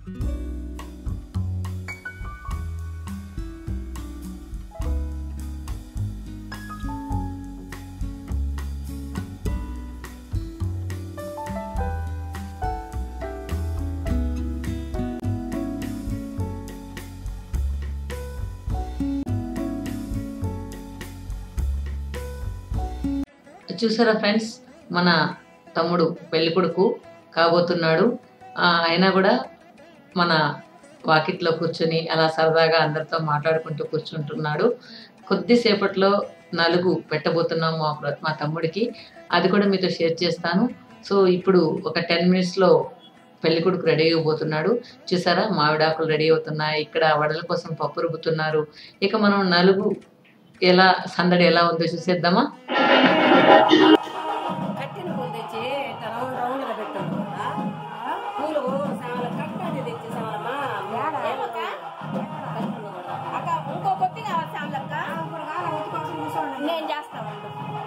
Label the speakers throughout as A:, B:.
A: చూసారా ఫ్రెండ్స్ మన తమ్ముడు పెళ్లి కొడుకు కాబోతున్నాడు ఆ, అయినా కూడా మన వాకిట్లో కూర్చొని అలా సరదాగా అందరితో మాట్లాడుకుంటూ కూర్చుంటున్నాడు కొద్దిసేపట్లో నలుగు పెట్టబోతున్నాం మా బ్ర- మా తమ్ముడికి అది కూడా మీతో షేర్ చేస్తాను సో ఇప్పుడు ఒక టెన్ మినిట్స్లో పెళ్లి కొడుకు రెడీ అయిపోతున్నాడు చూసారా మామిడాకులు రెడీ అవుతున్నాయి ఇక్కడ వడల కోసం పప్పు రుబ్బుతున్నారు ఇక మనం నలుగు ఎలా సందడి ఎలా ఉందో చూసేద్దామా
B: కట్టిన పూలు తెచ్చి ఇట్లా రౌండ్ రౌండ్ గా పెట్టాను కదా పూలు చాలా కట్టది తెచ్చి సామలమ్మా అక్క ఇంకో కొద్ది కావాలి సామలక్క నేను చేస్తా ఉండు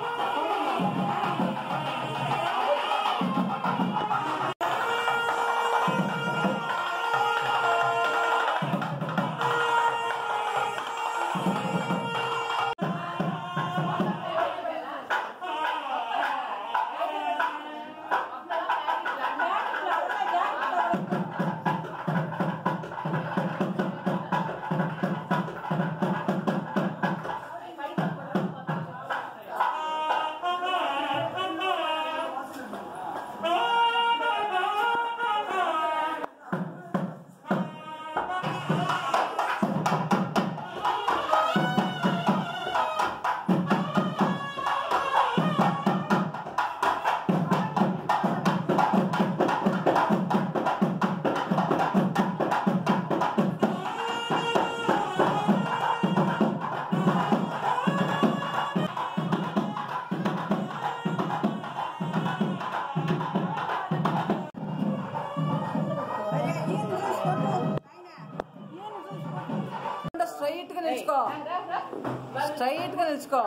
C: స్ట్రైట్ గా నిల్చుకో స్ట్రైట్ గా నిల్చుకో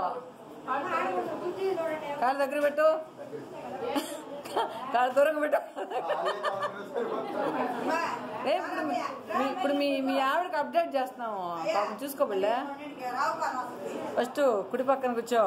C: కాలు దగ్గర పెట్టు కాలు దూరంగా పెట్టు ఏ, ఇప్పుడు మీ- మీ- ఇప్పుడు మీ మీ ఆవిడకి అప్డేట్ చేస్తున్నాము పాపం చూసుకోబిళ్ళే ఫస్ట్ కుడి పక్కన కూర్చో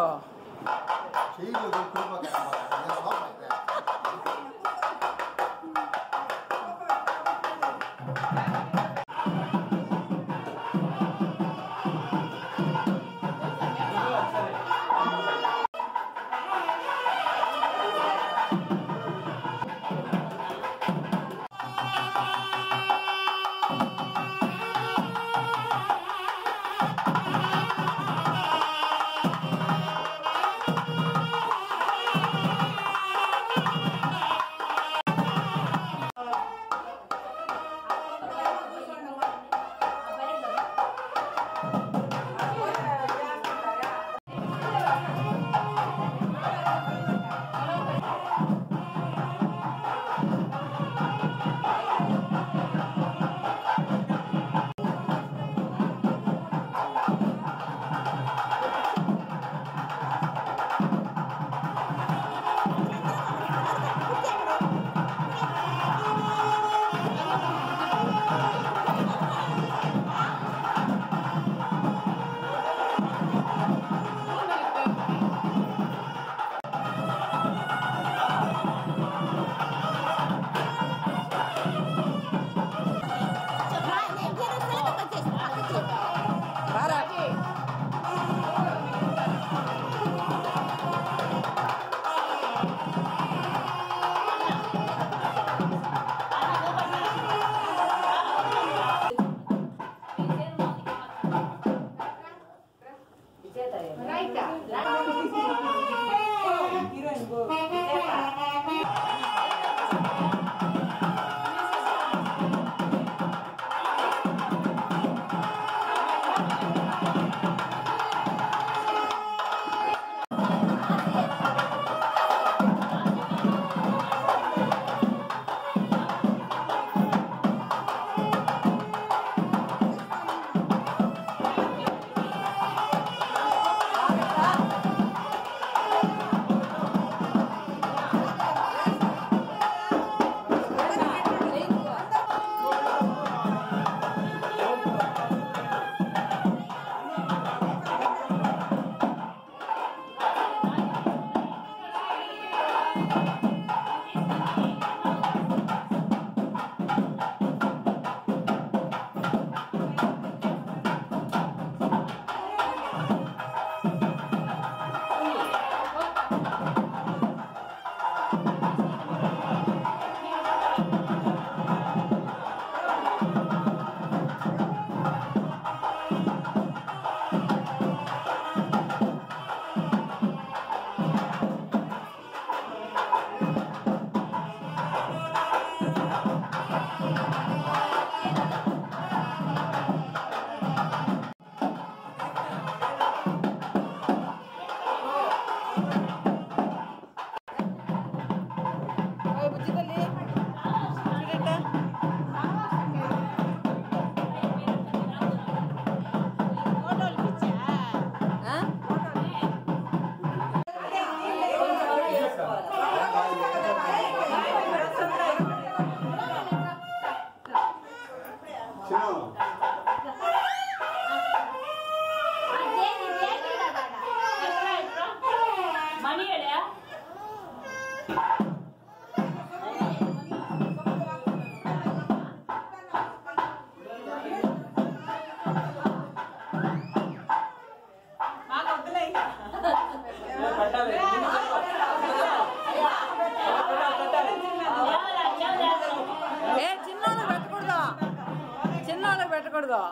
C: రాకూడదు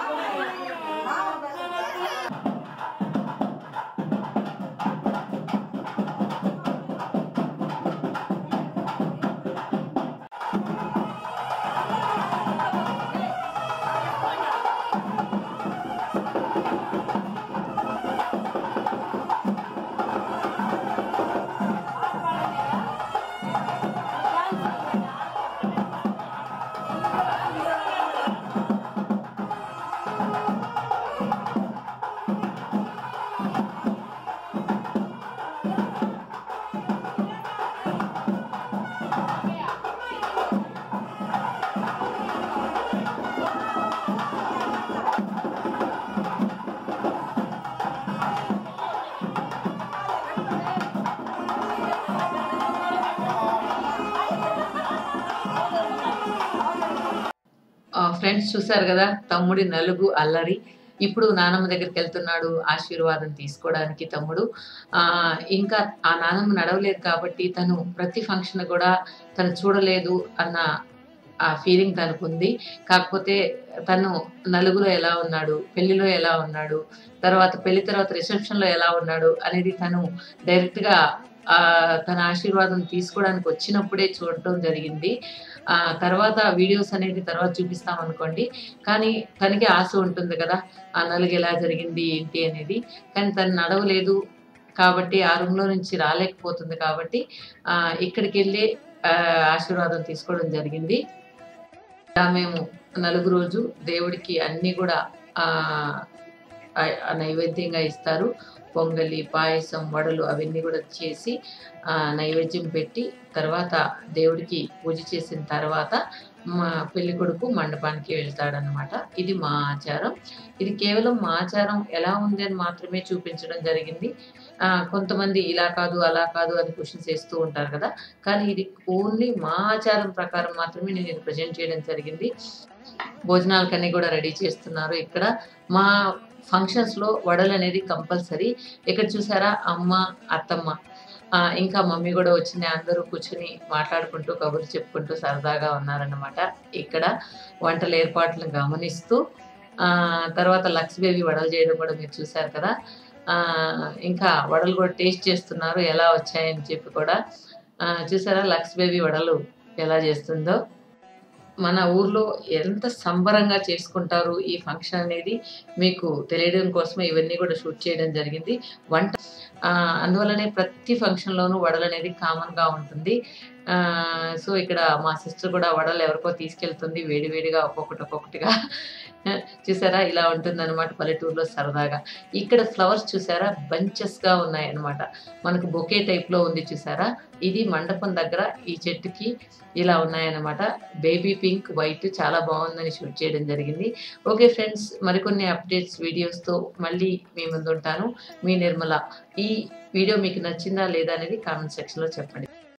A: ఫ్రెండ్స్ చూసారు కదా తమ్ముడి నలుగు అల్లరి ఇప్పుడు నానమ్మ దగ్గరికి వెళ్తున్నాడు ఆశీర్వాదం తీసుకోవడానికి తమ్ముడు ఆ ఇంకా ఆ నానమ్మ నడవలేదు కాబట్టి తను ప్రతి ఫంక్షన్ కూడా తను చూడలేదు అన్న ఆ ఫీలింగ్ తనకు ఉంది కాకపోతే తను నలుగులో ఎలా ఉన్నాడు పెళ్లిలో ఎలా ఉన్నాడు తర్వాత పెళ్లి తర్వాత రిసెప్షన్ లో ఎలా ఉన్నాడు అనేది తను డైరెక్ట్ గా ఆ తన ఆశీర్వాదం తీసుకోవడానికి వచ్చినప్పుడే చూడటం జరిగింది ఆ తర్వాత వీడియోస్ అనేది తర్వాత చూపిస్తాం అనుకోండి కానీ తనకి ఆశ ఉంటుంది కదా ఆ నలుగు ఎలా జరిగింది ఏంటి అనేది కానీ తను నడవలేదు కాబట్టి ఆ రూమ్ లో నుంచి రాలేకపోతుంది కాబట్టి ఆ ఇక్కడికి వెళ్ళి ఆ, ఆశీర్వాదం తీసుకోవడం జరిగింది ఇలా మేము నలుగు రోజు దేవుడికి అన్ని కూడా ఆ ఆ- ఆ నైవేద్యంగా ఇస్తారు పొంగలి పాయసం వడలు అవన్నీ కూడా చేసి ఆ, నైవేద్యం పెట్టి తర్వాత దేవుడికి పూజ చేసిన తర్వాత మా పెళ్లి కొడుకు మండపానికి వెళ్తాడనమాట ఇది మా ఆచారం ఇది కేవలం మా ఆచారం ఎలా ఉంది అని మాత్రమే చూపించడం జరిగింది ఆ, కొంతమంది ఇలా కాదు అలా కాదు అని క్వశ్చన్స్ వేస్తూ ఉంటారు కదా కానీ ఇది ఓన్లీ మా ఆచారం ప్రకారం మాత్రమే నేను ఇది ప్రజెంట్ చేయడం జరిగింది భోజనాలకన్నీ కూడా రెడీ చేస్తున్నారు ఇక్కడ మా ఫంక్షన్స్ లో వడలు అనేది కంపల్సరీ ఇక్కడ చూసారా అమ్మ అత్తమ్మ ఆ, ఇంకా మమ్మీ కూడా వచ్చింది అందరూ కూర్చుని మాట్లాడుకుంటూ కబుర్లు చెప్పుకుంటూ సరదాగా ఉన్నారన్నమాట ఇక్కడ వంటల ఏర్పాట్లను గమనిస్తూ ఆ తర్వాత లక్స్ బేబీ వడలు చేయడం కూడా మీరు చూసారు కదా ఆ ఇంకా వడలు కూడా టేస్ట్ చేస్తున్నారు ఎలా వచ్చాయని చెప్పి కూడా ఆ, చూసారా లక్స్ బేబీ వడలు ఎలా చేస్తుందో మన ఊర్లో ఎంత సంబరంగా చేసుకుంటారు ఈ ఫంక్షన్ అనేది మీకు తెలియడం కోసమే ఇవన్నీ కూడా షూట్ చేయడం జరిగింది వంట ఆ, అందువల్లనే ప్రతి ఫంక్షన్ లోనూ వడలు అనేది కామన్ గా ఉంటుంది ఆ సో ఇక్కడ మా సిస్టర్ కూడా వడలు ఎవరికో తీసుకెళ్తుంది వేడి వేడిగా ఒక్కొక్కటి ఒక్కొక్కటిగా చూసారా ఇలా ఉంటుంది అనమాట పల్లెటూరులో సరదాగా ఇక్కడ ఫ్లవర్స్ చూసారా బంచెస్ గా ఉన్నాయి అన్నమాట మనకు బొకే టైప్ లో ఉంది చూసారా ఇది మండపం దగ్గర ఈ చెట్టుకి ఇలా ఉన్నాయన్నమాట బేబీ పింక్ వైట్ చాలా బాగుందని షూట్ చేయడం జరిగింది ఓకే ఫ్రెండ్స్ మరికొన్ని అప్డేట్స్ వీడియోస్తో మళ్ళీ మీ ముందు ఉంటాను మీ నిర్మల ఈ వీడియో మీకు నచ్చిందా లేదా అనేది కామెంట్ సెక్షన్లో చెప్పండి